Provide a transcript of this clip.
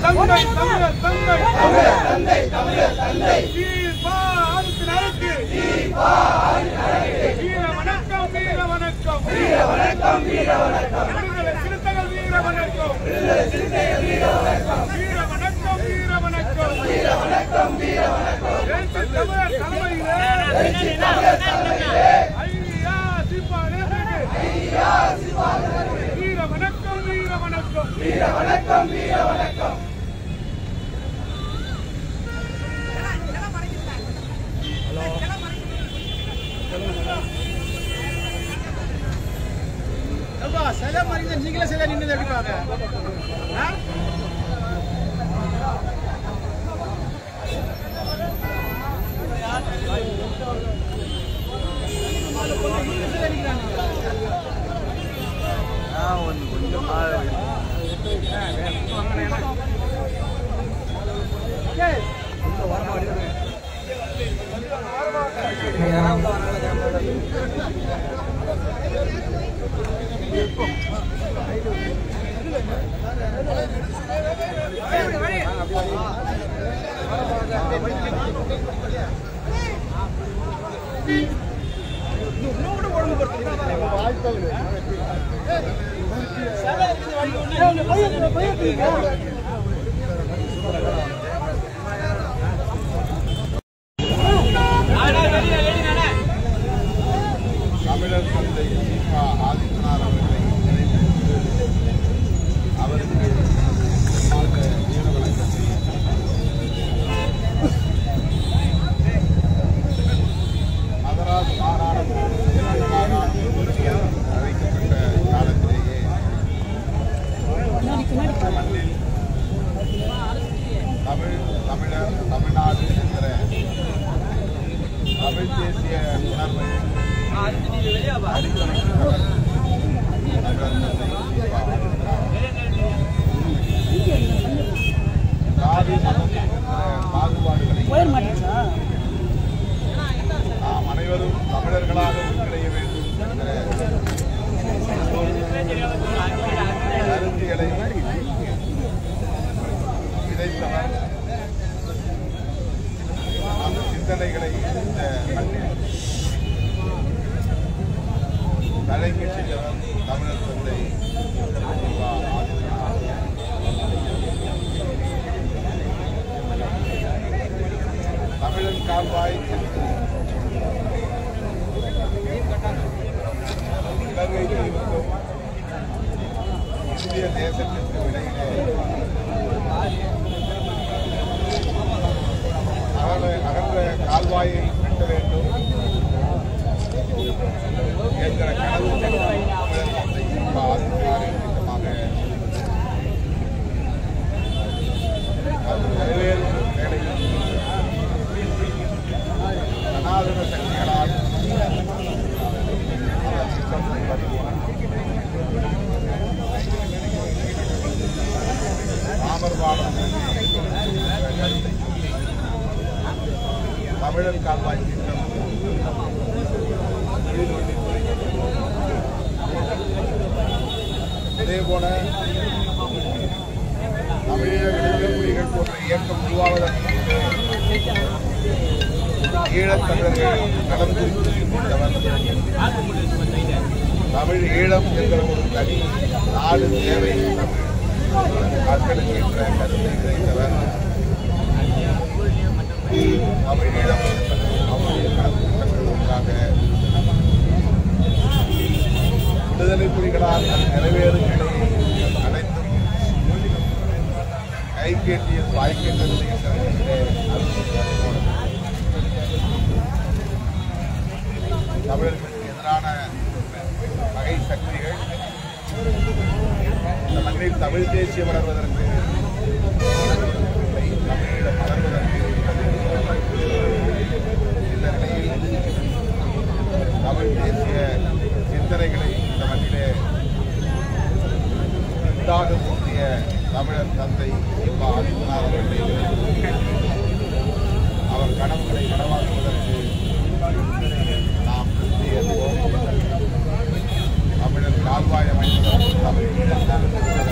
தந்தை தமிழர் தந்தை தமிழர் தந்தை தமிழர் தந்தை தீபா ஆதித்தனருக்கு வீர வணக்கம் வீர வணக்கம் வீர வணக்கம் வீர வணக்கம் விடுதலை சிறுத்தைகள் வீர வணக்கம் விடுதலை சிறுத்தைகள் வீர வணக்கம் வீர வணக்கம் வீர வணக்கம் வீர வணக்கம் வீர வணக்கம் எழுச்சி தமிழர் தலைமையிலே எழுச்சி தமிழர் தலைமையிலே ஐயா தீபா ஐயா தீபா வீர வணக்கம் வீர வணக்கம் வீர வணக்கம் வீர வணக்கம் சில மறைந்த நீங்களே சில நின்று எப்படி பாக்க தமிழர் தந்தை சீமா ஆதித்தனார் அவர்களை நினைவு அவருக்கு முன்னாக வீர வணக்கத்தை மதராஸ் மாநாடு மாநாடு அழைக்கப்பட்ட காலத்திலேயே மண்ணில் தமிழ் தமிழர் தமிழ்நாடு என்கிற தமிழ் தேசிய உணர்வை அடித்துரைக்கிறவர் தமிழர் தந்தை சீமா சாதி மதம் என்கிற பாகுபாடுகளை நாம் அனைவரும் தமிழர்களாக ஒன்றிணைய வேண்டும் என்கிற கருத்துக்களை விதைத்தவர் அந்த சிந்தனைகளை இந்த மண்ணில் தலைமை செய்தவர் தமிழர் தந்தை சீமா ஆதித்தனார் தமிழன் கால்வாய் என்று இலங்கை தீவுக்கும் இந்திய தேசத்திற்கும் இடையிலே அகல அகன்ற கால்வாயை வெட்ட வேண்டும் என்கிற கனவு திட்டம் தமிழர் தந்தை சீமா ஆதித்தனாரின் திட்டமாக அது நிறைவேறும் வேளையில் சனாதன சக்திகளால் அந்த திட்டம் ராமர்பாடம் தமிழர் கால்வாய் திட்டம் நீர்வழி அதே போல தமிழீழ விடுதலை புலிகள் போன்ற இயக்கம் உருவாவதற்கு ஈழத்தமிழர்கள் நலம் குறித்து சிந்தித்தவர் தமிழ் ஈழம் என்கிற ஒரு தனி நாடு தேவை தமிழ் மக்களுக்கு என்ற கருத்தை விதைத்தவர் தமிழ் ஈழம் என்பது அவருடைய கனவு திட்டங்கள் ஒன்றாக விடுதலை புலிகளால் அது நிறைவேறும் நிலையை அனைத்தும் கைகேட்டிய வாய்க்கின்றது என்ற நிலையிலே அது போனது. தமிழர்களுக்கு எதிரான வகை சக்திகள் இந்த மண்ணில் தமிழ் தேசியம் வளர்வதற்கு தமிழீழம் வளர்வதற்கு இந்த நிலையில் தமிழ் தேசிய சிந்தனைகளை இந்த மண்ணிலே உண்டாக கூட்டிய தமிழர் தந்தை இப்ப ஆதித்தனார் அவர்களை அவர் கனவுகளை நனவாக்குவதற்கு நாம் ஏற்போம் தமிழர் கால்வாய் அமைப்பதற்கு தமிழ் ஈழம்